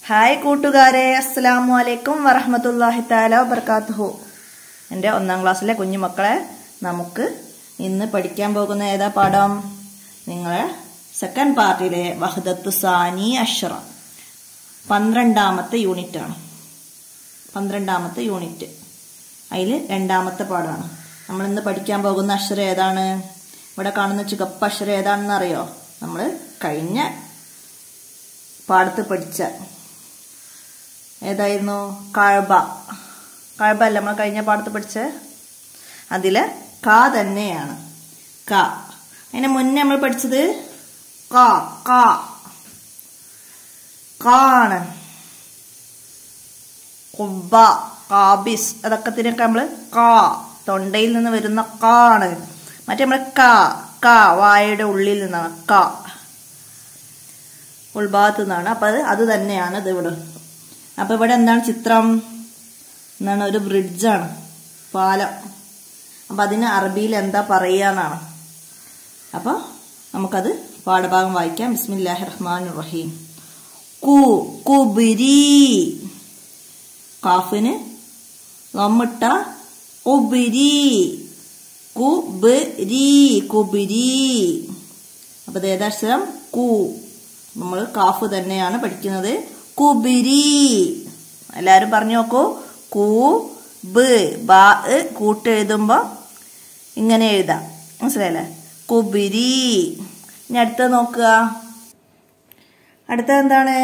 hi കൂട്ടുകാരെ അസ്സലാമു അലൈക്കും വറഹമത്തല്ലാഹി താല വബർക്കാത്തുഹു എൻ്റെ ഒന്നാം ക്ലാസ്സിലെ കുഞ്ഞുമക്കളെ നമുക്ക് ഇന്ന് പഠിക്കാൻ പോകുന്ന ഏതാ പാഠം നിങ്ങളെ സെക്കൻഡ് പാർട്ടിയിലെ വഹദത്തു സാനി അഷ്റ പന്ത്രണ്ടാമത്തെ യൂണിറ്റ് ആണ് പന്ത്രണ്ടാമത്തെ യൂണിറ്റ് അതിൽ രണ്ടാമത്തെ പാഠമാണ് നമ്മൾ ഇന്ന് പഠിക്കാൻ പോകുന്ന അക്ഷരം ഏതാണ് ഇവിടെ കാണുന്ന ചുവപ്പ് അക്ഷരം ഏതാണെന്ന് അറിയോ നമ്മൾ കഴിഞ്ഞ പാടത്ത് പഠിച്ച ഏതായിരുന്നു കഴബ കഴബ അല്ല നമ്മൾ കഴിഞ്ഞ പാടത്ത് പഠിച്ച അതിലെ ക തന്നെയാണ് ക അതിന് മുന്നേ നമ്മൾ പഠിച്ചത് ക ക കാണ് കുബ കാബിസ് അതൊക്കെ തിനൊക്കെ നമ്മൾ കാ തൊണ്ടയിൽ നിന്ന് വരുന്ന കാണ് മറ്റേ നമ്മൾ ക ക വായയുടെ ഉള്ളിൽ നിന്നാണ് ക ഉൾഭാഗത്ത് നിന്നാണ് അപ്പൊ അത് അത് തന്നെയാണ് ഇത് ഇവിടെ അപ്പൊ ഇവിടെ എന്താണ് ചിത്രം എന്താണ് ഒരു ബ്രിഡ്ജാണ് പാലം അപ്പൊ അതിന് അറബിയിൽ എന്താ പറയാന്നാണ് അപ്പൊ നമുക്കത് പാഠഭാഗം വായിക്കാം ബിസ്മില്ലാഹി റഹ്മാൻ റഹീം കു കുബിരി കാഫിന് നമ്മിട്ട കുബിരി കുബിരി കുബിരി അപ്പൊ ഇത് ഏതാക്ഷരം കു നമ്മൾ കാഫ് തന്നെയാണ് പഠിക്കുന്നത് കുബിരി എല്ലാരും പറഞ്ഞു നോക്കൂ കു ബ് ബാ കൂട്ടെഴുതുമ്പോ ഇങ്ങനെ എഴുതാം മനസ്സിലായല്ലേ കുബിരി ഇനി അടുത്തത് നോക്കുക അടുത്തത് എന്താണ്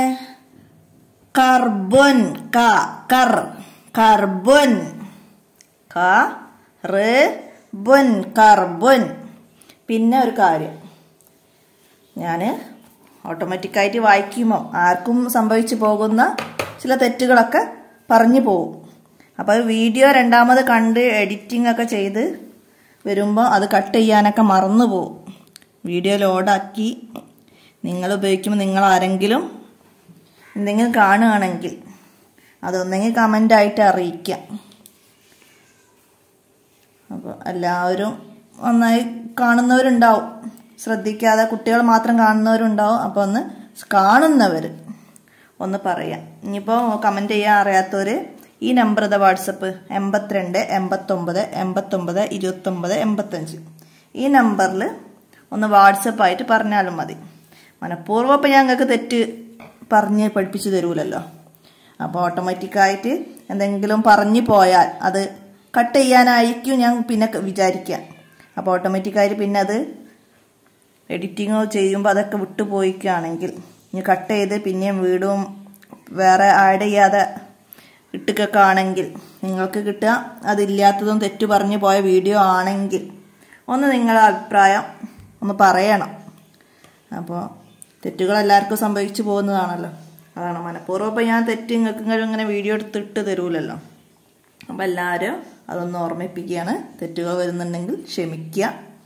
കർബുൻ ക കർ കർബുൻ ക റ് ബുൻ കർബുൻ പിന്നെ ഒരു കാര്യം ഞാൻ ഓട്ടോമാറ്റിക്കായിട്ട് വായിക്കുമ്പോൾ ആർക്കും സംഭവിച്ചു പോകുന്ന ചില തെറ്റുകളൊക്കെ പറഞ്ഞു പോകും അപ്പോൾ വീഡിയോ രണ്ടാമത് കണ്ട് എഡിറ്റിംഗ് ഒക്കെ ചെയ്ത് വരുമ്പോൾ അത് കട്ട് ചെയ്യാനൊക്കെ മറന്നു പോകും വീഡിയോ ലോഡാക്കി നിങ്ങൾ ഉപയോഗിക്കുമ്പോൾ നിങ്ങൾ ആരെങ്കിലും എന്തെങ്കിലും കാണുകയാണെങ്കിൽ അതൊന്നെങ്കിൽ കമൻ്റായിട്ട് അറിയിക്കാം അപ്പോൾ എല്ലാവരും നന്നായി കാണുന്നവരുണ്ടാവും ശ്രദ്ധിക്കാതെ കുട്ടികൾ മാത്രം കാണുന്നവരുണ്ടാവും അപ്പോൾ ഒന്ന് കാണുന്നവർ ഒന്ന് പറയാം ഇനിയിപ്പോൾ കമൻറ്റ് ചെയ്യാൻ അറിയാത്തവർ ഈ നമ്പർ ഇതാ വാട്സപ്പ് എൺപത്തിരണ്ട് എൺപത്തൊമ്പത് എൺപത്തൊമ്പത് ഇരുപത്തൊമ്പത് എൺപത്തഞ്ച് ഈ നമ്പറിൽ ഒന്ന് വാട്സപ്പായിട്ട് പറഞ്ഞാലും മതി മനഃപൂർവ്വം ഇപ്പം ഞങ്ങൾക്ക് തെറ്റ് പറഞ്ഞ് പഠിപ്പിച്ചു തരൂലല്ലോ അപ്പോൾ ഓട്ടോമാറ്റിക്കായിട്ട് എന്തെങ്കിലും പറഞ്ഞു പോയാൽ അത് കട്ട് ചെയ്യാനായിരിക്കും ഞാൻ പിന്നെ വിചാരിക്കുക അപ്പോൾ ഓട്ടോമാറ്റിക്കായിട്ട് പിന്നെ അത് എഡിറ്റിങ് ചെയ്യുമ്പോൾ അതൊക്കെ വിട്ടുപോയിക്കുകയാണെങ്കിൽ ഇനി കട്ട് ചെയ്ത് പിന്നെയും വീടും വേറെ ആഡ് ചെയ്യാതെ ഇട്ടുകൊക്കെ ആണെങ്കിൽ നിങ്ങൾക്ക് കിട്ടുക അതില്ലാത്തതും തെറ്റു പറഞ്ഞു പോയ വീഡിയോ ആണെങ്കിൽ ഒന്ന് നിങ്ങളുടെ അഭിപ്രായം ഒന്ന് പറയണം അപ്പോൾ തെറ്റുകൾ എല്ലാവർക്കും സംഭവിച്ചു പോകുന്നതാണല്ലോ അതാണ് മനഃപൂർവ്വം ഇപ്പം ഞാൻ തെറ്റ് നിങ്ങൾക്ക് ഇങ്ങനെ വീഡിയോ എടുത്തിട്ട് തരൂലല്ലോ അപ്പം എല്ലാവരും അതൊന്ന് ഓർമ്മിപ്പിക്കുകയാണ് തെറ്റുകൾ വരുന്നുണ്ടെങ്കിൽ ക്ഷമിക്കുക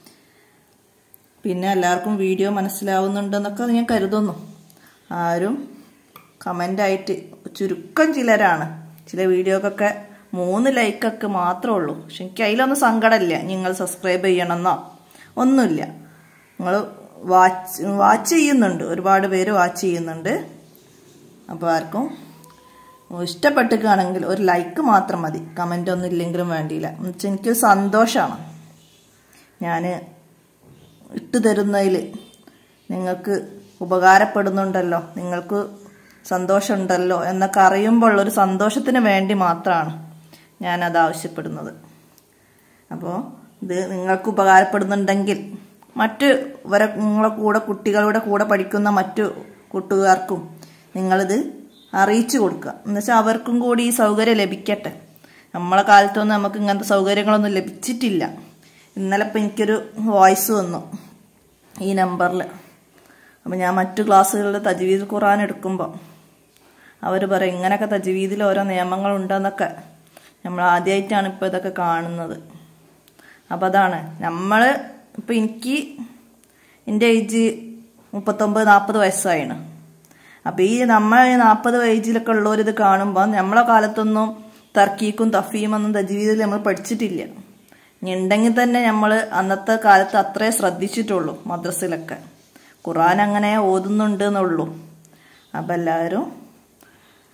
പിന്നെ എല്ലാവർക്കും വീഡിയോ മനസ്സിലാവുന്നുണ്ടെന്നൊക്കെ ഞാൻ കരുതുന്നു ആരും കമൻ്റായിട്ട് ചുരുക്കം ചിലരാണ് ചില വീഡിയോക്കൊക്കെ മൂന്ന് ലൈക്കൊക്കെ മാത്രമേ ഉള്ളൂ പക്ഷെ എനിക്ക് അതിലൊന്നും സങ്കടമില്ല നിങ്ങൾ സബ്സ്ക്രൈബ് ചെയ്യണമെന്നോ ഒന്നുമില്ല നിങ്ങൾ വാച്ച് വാച്ച് ചെയ്യുന്നുണ്ട് ഒരുപാട് പേര് വാച്ച് ചെയ്യുന്നുണ്ട് അപ്പോൾ ആർക്കും ഇഷ്ടപ്പെട്ടിക്കുകയാണെങ്കിൽ ഒരു ലൈക്ക് മാത്രം മതി കമൻ്റ് ഒന്നും ഇല്ലെങ്കിലും വേണ്ടിയില്ല എന്നുവെച്ചാൽ എനിക്കൊരു സന്തോഷമാണ് ഞാൻ ഇട്ട് തരുന്നതിൽ നിങ്ങൾക്ക് ഉപകാരപ്പെടുന്നുണ്ടല്ലോ നിങ്ങൾക്ക് സന്തോഷമുണ്ടല്ലോ എന്നൊക്കെ അറിയുമ്പോൾ ഒരു സന്തോഷത്തിന് വേണ്ടി മാത്രമാണ് ഞാനത് ആവശ്യപ്പെടുന്നത് അപ്പോൾ ഇത് നിങ്ങൾക്ക് ഉപകാരപ്പെടുന്നുണ്ടെങ്കിൽ മറ്റ് ഇവരെ നിങ്ങളെ കൂടെ കുട്ടികളുടെ കൂടെ പഠിക്കുന്ന മറ്റു കൂട്ടുകാർക്കും നിങ്ങളിത് അറിയിച്ചു കൊടുക്കുക എന്നുവെച്ചാൽ അവർക്കും കൂടി ഈ സൗകര്യം ലഭിക്കട്ടെ നമ്മളെ കാലത്തൊന്നും നമുക്ക് ഇങ്ങനത്തെ സൗകര്യങ്ങളൊന്നും ലഭിച്ചിട്ടില്ല ഇന്നലെ ഇപ്പം എനിക്കൊരു വോയിസ് വന്നു ഈ നമ്പറിൽ അപ്പം ഞാൻ മറ്റു ക്ലാസ്സുകളിൽ തജ്വീദ് ഖുറാൻ എടുക്കുമ്പോൾ അവർ പറയും ഇങ്ങനെയൊക്കെ തജ്വീദിൽ ഓരോ നിയമങ്ങളുണ്ടെന്നൊക്കെ നമ്മൾ ആദ്യമായിട്ടാണ് ഇപ്പോൾ ഇതൊക്കെ കാണുന്നത് അപ്പോൾ അതാണ് നമ്മൾ ഇപ്പം എനിക്ക് എൻ്റെ ഏജ് മുപ്പത്തൊമ്പത് നാൽപ്പത് വയസ്സായാണ് അപ്പം ഈ നമ്മൾ നാൽപ്പത് ഏജിലൊക്കെ ഉള്ളവരിത് കാണുമ്പോൾ നമ്മളെ കാലത്തൊന്നും തർക്കീക്കും തഫീമൊന്നും തജ്വീദിൽ നമ്മൾ പഠിച്ചിട്ടില്ല ഇനി ഉണ്ടെങ്കിൽ തന്നെ നമ്മൾ അന്നത്തെ കാലത്ത് അത്രേ ശ്രദ്ധിച്ചിട്ടുള്ളൂ മദ്രസയിലൊക്കെ ഖുറാൻ അങ്ങനെ ഓതുന്നുണ്ട് എന്നുള്ളൂ അപ്പം എല്ലാവരും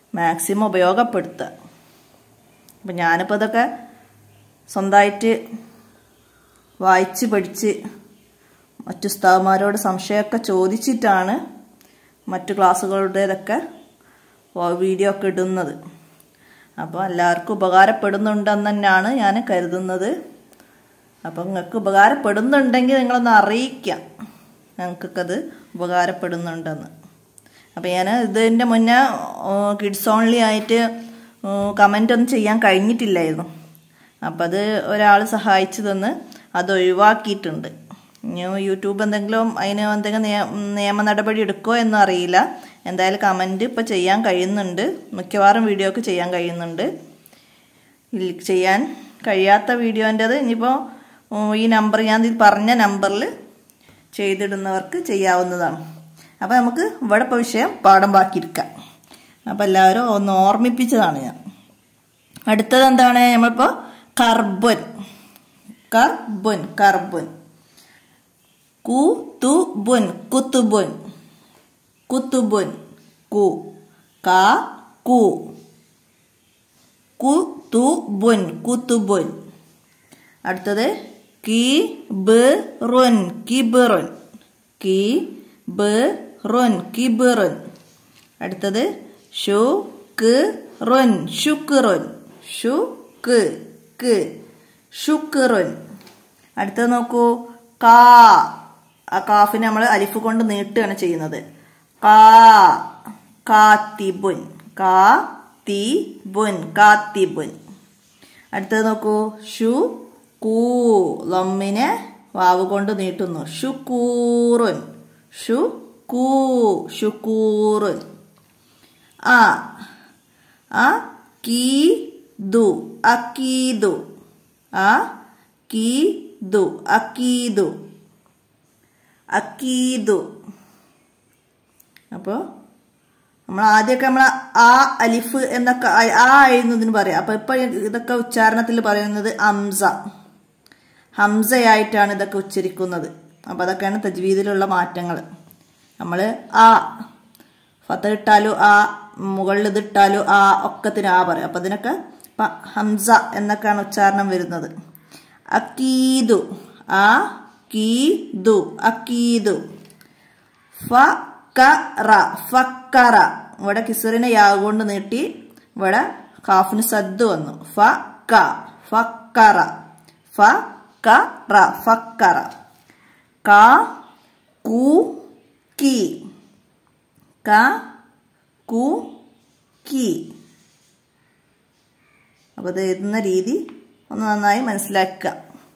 മാക്സിമം ഉപയോഗപ്പെടുത്തുക അപ്പം ഞാനിപ്പോൾ ഇതൊക്കെ സ്വന്തമായിട്ട് വായിച്ച് പഠിച്ച് മറ്റു ഉസ്താവന്മാരോട് സംശയമൊക്കെ ചോദിച്ചിട്ടാണ് മറ്റു ക്ലാസ്സുകളുടേതൊക്കെ വീഡിയോ ഒക്കെ ഇടുന്നത് അപ്പോൾ എല്ലാവർക്കും ഉപകാരപ്പെടുന്നുണ്ടെന്ന് തന്നെയാണ് ഞാൻ കരുതുന്നത് അപ്പം നിങ്ങൾക്ക് ഉപകാരപ്പെടുന്നുണ്ടെങ്കിൽ നിങ്ങളൊന്ന് അറിയിക്കാം ഞങ്ങൾക്കത് ഉപകാരപ്പെടുന്നുണ്ടെന്ന് അപ്പോൾ ഞാൻ ഇതിൻ്റെ മുന്നേ കിഡ്സ് ഓൺലി ആയിട്ട് കമൻ്റ് ഒന്നും ചെയ്യാൻ കഴിഞ്ഞിട്ടില്ലായിരുന്നു അപ്പം അത് ഒരാൾ സഹായിച്ചു തന്ന് അത് ഒഴിവാക്കിയിട്ടുണ്ട് ഇനി യൂട്യൂബ് എന്തെങ്കിലും അതിന് എന്തെങ്കിലും നിയ നിയമ നടപടി എടുക്കുമോ എന്നും അറിയില്ല എന്തായാലും കമൻറ്റ് ഇപ്പോൾ ചെയ്യാൻ കഴിയുന്നുണ്ട് മിക്കവാറും വീഡിയോ ഒക്കെ ചെയ്യാൻ കഴിയുന്നുണ്ട് ചെയ്യാൻ കഴിയാത്ത വീഡിയോൻ്റെത് ഇനിയിപ്പോൾ ഈ നമ്പർ ഞാൻ പറഞ്ഞ നമ്പറിൽ ചെയ്തിടുന്നവർക്ക് ചെയ്യാവുന്നതാണ് അപ്പോൾ നമുക്ക് ഇവിടെ ഇപ്പോൾ വിഷയം പാഠം ബാക്കിയിരിക്കാം അപ്പോൾ എല്ലാവരും ഒന്ന് ഓർമ്മിപ്പിച്ചതാണ് ഞാൻ അടുത്തത് എന്താണ് നമ്മളിപ്പോൾ കർബൻ കർബൻ കർബൻ കുതുബുൻ കുത്തുബുൻ കുത്തുബുൻ കു കാ കു കുതുബുൻ കുത്തുബുൻ അടുത്തത് കി ബിറുൻ കിബിറുൻ കി ബിറുൻ കിബിറുൻ അടുത്തത് ഷു റുൻ ഷുക്റുൻ ഷു ക് ഷുക്റുൻ അടുത്തത് നോക്കൂ കാ ആ കാഫിനെ നമ്മൾ അലിഫ് കൊണ്ട് നീട്ടുകയാണ് ചെയ്യുന്നത് കാ കാത്തിബുൻ കാ തി ബുൻ കാത്തിബുൻ അടുത്തത് നോക്കൂ ഷു കൂ ലമ്മിനെ വാവ് കൊണ്ട് നീട്ടുന്നു ഷുക്കൂറുൻ ഷു കൂ ഷുക്കൂറുൻ ആ ആ കീ ദു അക്കീദു ആ കീ ദു അക്കീദു അക്കീദു അപ്പോൾ നമ്മൾ ആദ്യമൊക്കെ നമ്മൾ ആ അലിഫ് എന്നൊക്കെ ആ എഴുതുന്നതിന് പറയാം അപ്പൊ ഇപ്പൊ ഇതൊക്കെ ഉച്ചാരണത്തിൽ പറയുന്നത് ഹംസ ഹംസയായിട്ടാണ് ഇതൊക്കെ ഉച്ചരിക്കുന്നത് അപ്പൊ അതൊക്കെയാണ് തജ്വീദിലുള്ള മാറ്റങ്ങൾ നമ്മൾ ആ ഫത്ത ഇട്ടാലും ആ മുകളിൽ ഇതിട്ടാലും ആ ഒക്കത്തിന് ആ പറയും അപ്പൊ അതിനൊക്കെ ഹംസ എന്നൊക്കെയാണ് ഉച്ചാരണം വരുന്നത് അക്കീദു ആ കീദു അക്കീദു ഫക്കറ ഫക്കറ ഇവിടെ കിസറിനെ യാവ് കൊണ്ട് നീട്ടി ഇവിടെ കാഫിന് സദ് വന്നു ഫ ക ഫക്കറ ഫ ക റ ഫക്കറ ക കു കി ക കു കി അപ്പോൾ ഇത് എഴുതുന്ന രീതി ഒന്ന് നന്നായി മനസ്സിലാക്കുക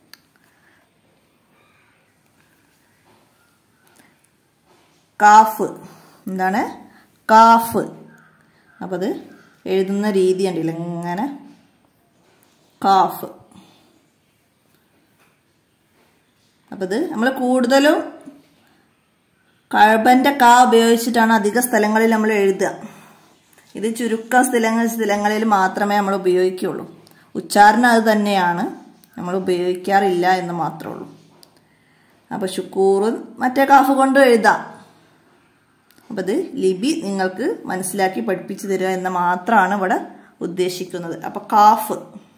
കാഫ് എന്താണ് കാഫ് അപ്പോൾ അത് എഴുതുന്ന രീതി ഉണ്ടല്ലോ ഇങ്ങനെ കാഫ് അപ്പോൾ ഇത് നമ്മൾ കൂടുതലും കഴബൻ്റെ കാ ഉപയോഗിച്ചിട്ടാണ് അധിക സ്ഥലങ്ങളിൽ നമ്മൾ എഴുതുക ഇത് ചുരുക്കം സ്ഥലങ്ങൾ സ്ഥലങ്ങളിൽ മാത്രമേ നമ്മൾ ഉപയോഗിക്കുകയുള്ളൂ ഉച്ചാരണം അത് തന്നെയാണ് നമ്മൾ ഉപയോഗിക്കാറില്ല എന്ന് മാത്രമേ ഉള്ളൂ അപ്പോൾ ഷുക്കൂറും മറ്റേ കാഫ് കൊണ്ട് എഴുതാം അപ്പം ഇത് ലിപി നിങ്ങൾക്ക് മനസ്സിലാക്കി പഠിപ്പിച്ചു തരിക എന്ന് മാത്രമാണ് ഇവിടെ ഉദ്ദേശിക്കുന്നത് അപ്പം കാഫ്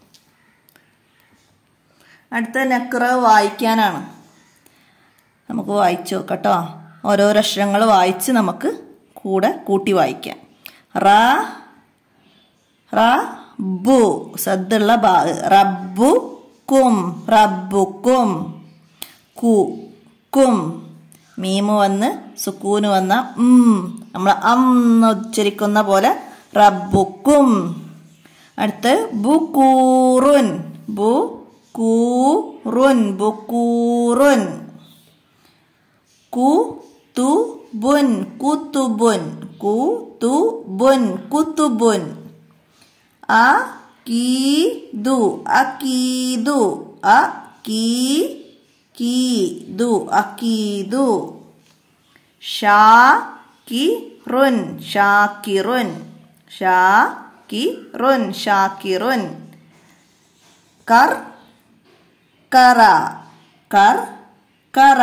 അടുത്ത നക്ര വായിക്കാനാണ് നമുക്ക് വായിച്ചു നോക്കട്ടോ ഓരോരോ അക്ഷരങ്ങൾ വായിച്ച് നമുക്ക് കൂടെ കൂട്ടി വായിക്കാം റ റ ബു സദ്ദുള്ള ബാ റബ്ബു കും റബ്ബു കും കു കും മീമ് വന്ന് സുക്കൂന് വന്ന ഉം നമ്മൾ അന്ന് ഉച്ചരിക്കുന്ന പോലെ റബ്ബുക്കും അടുത്ത് ബുക്കൂറുൻ ബു കൂറുൻ ബുക്കൂറുൻ കു തു ബുൻ കുത്തുബുൻ കു തു ബുൻ കുത്തുബുൻ അ കീദു അകീദു അ കീ കീദു അക്കീദു ഷാകിറുൻ ഷാകിറുൻ ഷാകിറുൻ ഷാകിറുൻ കർ കറ കർ കറ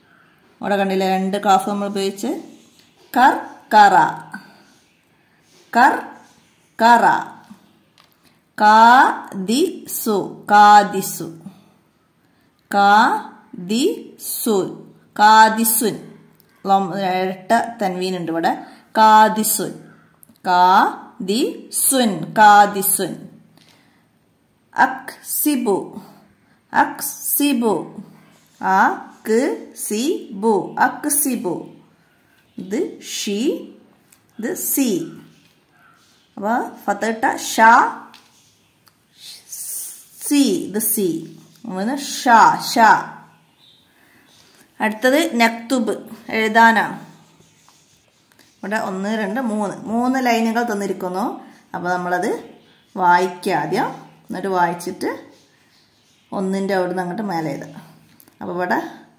ഇവിടെ കണ്ടില്ലേ രണ്ട് കാഫ് നമ്മൾ ഉപയോഗിച്ച് കർ കറ കർ കറ കാദിസു കാദിസു കാദിസുൻ കാദിസുൻ ലൊം- ഇരട്ട തൻവീനുണ്ട് ഇവിടെ കാദിസുൻ കാദിസുൻ കാദിസുൻ അക്സിബു അക്സിബു അക്സിബു അക്സിബു ഇത് ഷി ഇത് സി അപ്പോൾ ഫത്തിട്ട ഷ സി ഇത് സി മൂന്ന് ഷ ഷ അടുത്തത് നക്തുബ് എഴുതാനാണ് ഇവിടെ ഒന്ന് രണ്ട് മൂന്ന് മൂന്ന് ലൈനുകൾ തന്നിരിക്കുന്നു അപ്പോൾ നമ്മളത് വായിക്കുക ആദ്യം എന്നിട്ട് വായിച്ചിട്ട് ഒന്നിൻ്റെ അവിടുന്ന് അങ്ങോട്ട് മേലെ എഴുതാം അപ്പോൾ ഇവിടെ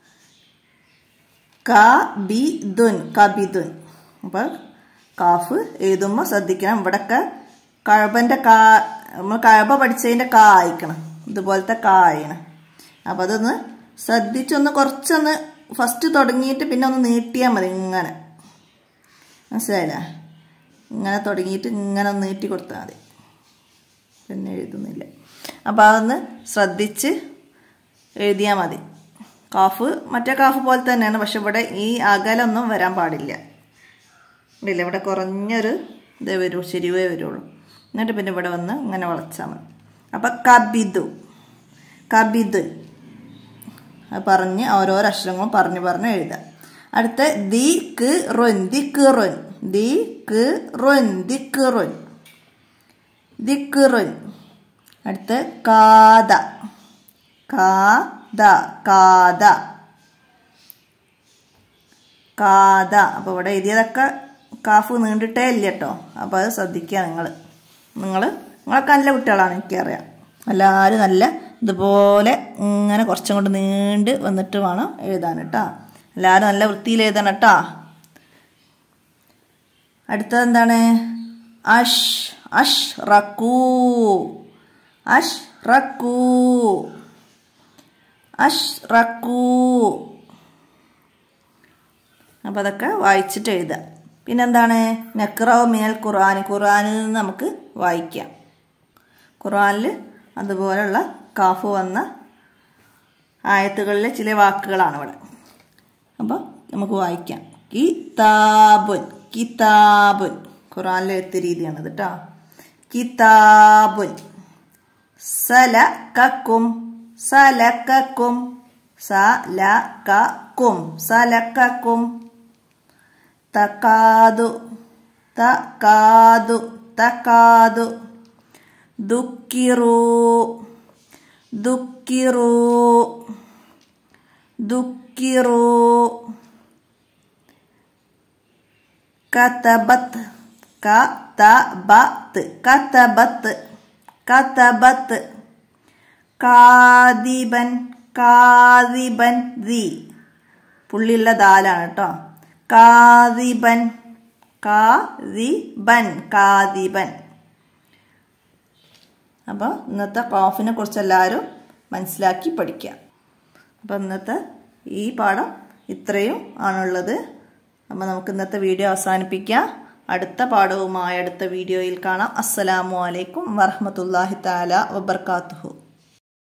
കബിദുൻ കബിദുൻ അപ്പോൾ കാഫ് എഴുതുമ്പോൾ ശ്രദ്ധിക്കണം ഇവിടൊക്കെ കഴബൻ്റെ കാ നമ്മൾ കഴബ പഠിച്ചതിൻ്റെ കാ അയക്കണം ഇതുപോലത്തെ കാ അയക്കണം അപ്പം അതൊന്ന് ശ്രദ്ധിച്ചൊന്ന് കുറച്ചൊന്ന് ഫസ്റ്റ് തുടങ്ങിയിട്ട് പിന്നെ ഒന്ന് നീട്ടിയാൽ മതി ഇങ്ങനെ മനസ്സിലായില്ലേ ഇങ്ങനെ തുടങ്ങിയിട്ട് ഇങ്ങനെ ഒന്ന് നീട്ടി കൊടുത്താൽ മതി പിന്നെ എഴുതുന്നില്ല അപ്പോൾ അതൊന്ന് ശ്രദ്ധിച്ച് എഴുതിയാൽ മതി കാഫ് മറ്റേ കാഫ് പോലെ തന്നെയാണ് പക്ഷെ ഇവിടെ ഈ അകലൊന്നും വരാൻ പാടില്ല ഇല്ല ഇവിടെ കുറഞ്ഞൊരു ഇതേ വരൂ ശരിവേ വരുള്ളൂ എന്നിട്ട് പിന്നെ ഇവിടെ വന്ന് ഇങ്ങനെ വളച്ചാൽ മതി അപ്പം കബിദു കബിദ് അത് പറഞ്ഞ് ഓരോരോ അക്ഷരങ്ങളും പറഞ്ഞു പറഞ്ഞ് എഴുതാം അടുത്ത ദി ക് റൊൻ ദി ക് റൊൻ ദി ക് റൊൻ ദി ക് റൊൻ ദി ക് റൊൻ അടുത്ത കാത കാത കാത കാത അപ്പോൾ ഇവിടെ എഴുതിയതൊക്കെ കാഫ് നീണ്ടിട്ടേ ഇല്ല കേട്ടോ അപ്പോൾ അത് ശ്രദ്ധിക്കുക നിങ്ങൾ നിങ്ങൾ നിങ്ങളൊക്കെ നല്ല കുട്ടികളാണ് എനിക്കറിയാം എല്ലാവരും നല്ല ഇതുപോലെ ഇങ്ങനെ കുറച്ചും കൊണ്ട് നീണ്ട് വന്നിട്ട് വേണം എഴുതാൻ കേട്ടോ എല്ലാവരും നല്ല വൃത്തിയിൽ എഴുതണം കേട്ടോ അടുത്തത് എന്താണ് അഷ് അഷ് റക്കൂ അഷ് റക്കൂ അഷ് റക്കൂ അപ്പോൾ അതൊക്കെ വായിച്ചിട്ട് എഴുതാം പിന്നെന്താണ് നക്രാവ് മിനൽ ഖുർആൻ ഖുർആനിൽ നിന്ന് നമുക്ക് വായിക്കാം ഖുർആനിൽ അതുപോലുള്ള കാഫ് വന്ന ആയത്തുകളിലെ ചില വാക്കുകളാണ് ഇവിടെ അപ്പോൾ നമുക്ക് വായിക്കാം കിതാബുൻ കിതാബുൻ ഖുർആനിലെ എഴുത്ത് രീതിയാണത് കേട്ടോ കിതാബുൻ സലക്കും സലക്കും സലക്കും സലക്കും തക്കാതു തക്കാതു തക്കാതു ദുഃഖിറൂ ദുഃഖിറൂ ദുഃഖിറൂ കതബത്ത് കതബത്ത് കതബത്ത് കതബത്ത് കാദിബൻ കാദിബൻ ദി പുള്ളിയുള്ള ദാലാണ് കേട്ടോ കാദിബൻ കാദിബൻ കാദിബൻ അപ്പോൾ ഇന്നത്തെ കോഫിനെ കുറിച്ച് എല്ലാവരും മനസ്സിലാക്കി പഠിക്കുക അപ്പോൾ ഇന്നത്തെ ഈ പാഠം ഇത്രയും ആണുള്ളത് അപ്പോൾ നമുക്ക് ഇന്നത്തെ വീഡിയോ അവസാനിപ്പിക്കാം അടുത്ത പാഠവുമായി അടുത്ത വീഡിയോയിൽ കാണാം അസ്സലാമു അലൈക്കും വറഹമത്തല്ലാഹി താല വബർക്കാത്തുഹു